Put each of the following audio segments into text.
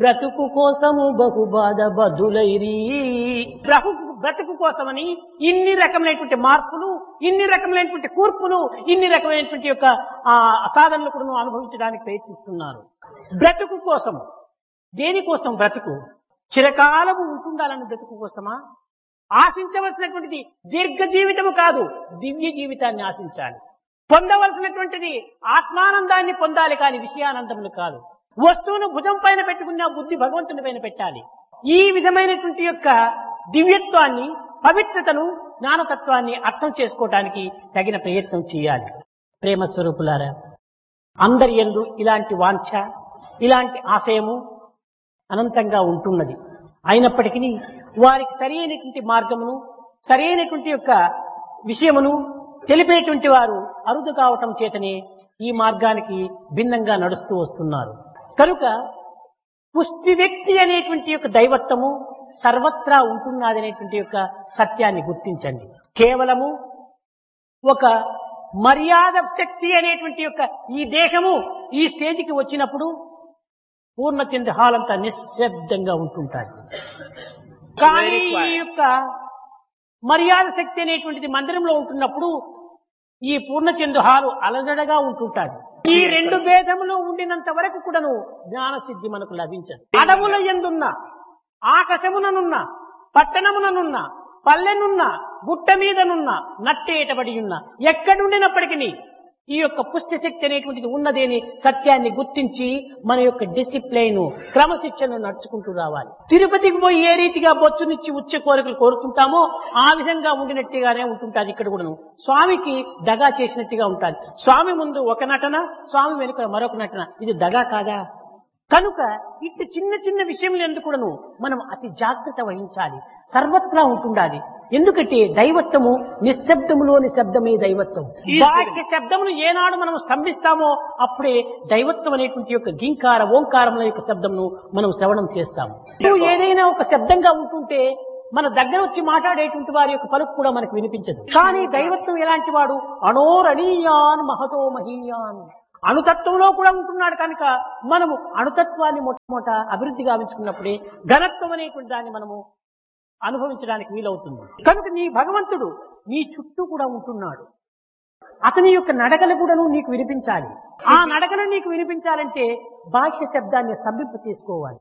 బ్రతుకు కోసము బహు బాధ బదులైరి బ్రతుకు బ్రతుకు కోసమని ఇన్ని రకమైనటువంటి మార్పులు ఇన్ని రకమైనటువంటి కూర్పులు ఇన్ని రకమైనటువంటి యొక్క ఆ సాధనలు కూడా అనుభవించడానికి ప్రయత్నిస్తున్నారు బ్రతుకు కోసం దేనికోసం బ్రతుకు చిరకాలము ఉంటుండాలని బ్రతుకు కోసమా ఆశించవలసినటువంటిది దీర్ఘ జీవితము కాదు దివ్య జీవితాన్ని ఆశించాలి పొందవలసినటువంటిది ఆత్మానందాన్ని పొందాలి కాని విషయానందములు కాదు వస్తువును భుజం పైన పెట్టుకున్న బుద్ధి భగవంతుని పైన పెట్టాలి ఈ విధమైనటువంటి యొక్క దివ్యత్వాన్ని పవిత్రతను జ్ఞానతత్వాన్ని అర్థం చేసుకోవటానికి తగిన ప్రయత్నం చేయాలి ప్రేమ స్వరూపులారా అందరి ఎందు ఇలాంటి వాంఛ ఇలాంటి ఆశయము అనంతంగా ఉంటున్నది అయినప్పటికీ వారికి సరి అయినటువంటి మార్గమును సరి అయినటువంటి యొక్క విషయమును తెలిపేటువంటి వారు అరుదు కావటం చేతనే ఈ మార్గానికి భిన్నంగా నడుస్తూ వస్తున్నారు కనుక పుష్టి వ్యక్తి అనేటువంటి యొక్క దైవత్వము సర్వత్రా ఉంటున్నది అనేటువంటి యొక్క సత్యాన్ని గుర్తించండి కేవలము ఒక మర్యాద శక్తి అనేటువంటి యొక్క ఈ దేహము ఈ స్టేజికి వచ్చినప్పుడు పూర్ణచంద్ర హాల్ అంతా నిశ్శబ్దంగా ఉంటుంటాది కానీ ఈ యొక్క మర్యాద శక్తి అనేటువంటిది మందిరంలో ఉంటున్నప్పుడు ఈ పూర్ణచందు హాలు అలజడగా ఉంటుంటాది ఈ రెండు భేదములు ఉండినంత వరకు కూడాను జ్ఞాన సిద్ధి మనకు లభించదు అడవుల ఎందున్న ఆకాశముననున్న పట్టణముననున్న పల్లెనున్న గుట్ట మీదనున్న నట్టేటబడి ఉన్న ఎక్కడుండినప్పటికీ ఈ యొక్క పుష్టి శక్తి అనేటువంటిది ఉన్నదేని సత్యాన్ని గుర్తించి మన యొక్క డిసిప్లైన్ క్రమశిక్షణ నడుచుకుంటూ రావాలి తిరుపతికి పోయి ఏ రీతిగా బొచ్చునిచ్చి ఉచ్చ కోరికలు కోరుకుంటామో ఆ విధంగా ఉండినట్టుగానే ఉంటుంటాది ఇక్కడ కూడాను స్వామికి దగా చేసినట్టుగా ఉంటాది స్వామి ముందు ఒక నటన స్వామి వెనుక మరొక నటన ఇది దగా కాదా కనుక ఇట్టి చిన్న చిన్న విషయములు ఎందుకు కూడాను మనం అతి జాగ్రత్త వహించాలి సర్వత్రా ఉంటుండాలి ఎందుకంటే దైవత్వము నిశ్శబ్దములోని శబ్దమే దైవత్వం బాహ్య శబ్దమును ఏనాడు మనం స్తంభిస్తామో అప్పుడే దైవత్వం అనేటువంటి యొక్క గింకార ఓంకారముల యొక్క శబ్దమును మనం శ్రవణం చేస్తాము ఇప్పుడు ఏదైనా ఒక శబ్దంగా ఉంటుంటే మన దగ్గర వచ్చి మాట్లాడేటువంటి వారి యొక్క పలుకు కూడా మనకు వినిపించదు కానీ దైవత్వం ఎలాంటి వాడు అణోరణీయాన్ మహతో మహీయాన్ అణుతత్వంలో కూడా ఉంటున్నాడు కనుక మనము అణుతత్వాన్ని మొట్టమొదట అభివృద్ధి గావించుకున్నప్పుడే ఘనత్వం అనేటువంటి దాన్ని మనము అనుభవించడానికి వీలవుతుంది కనుక నీ భగవంతుడు నీ చుట్టూ కూడా ఉంటున్నాడు అతని యొక్క నడకలు కూడాను నీకు వినిపించాలి ఆ నడకలు నీకు వినిపించాలంటే బాహ్య శబ్దాన్ని స్తంభింప చేసుకోవాలి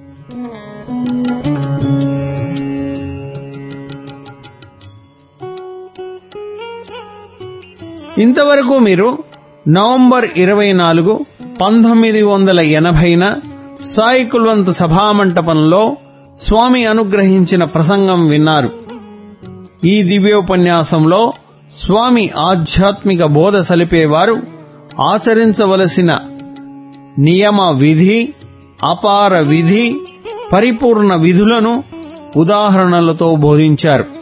ఇంతవరకు మీరు నవంబర్ ఇరవై నాలుగు పంతొమ్మిది వందల ఎనభైన సాయి కుల్వంత్ సభామంటపంలో స్వామి అనుగ్రహించిన ప్రసంగం విన్నారు ఈ దివ్యోపన్యాసంలో స్వామి ఆధ్యాత్మిక బోధ సలిపేవారు ఆచరించవలసిన నియమ విధి అపార విధి పరిపూర్ణ విధులను ఉదాహరణలతో బోధించారు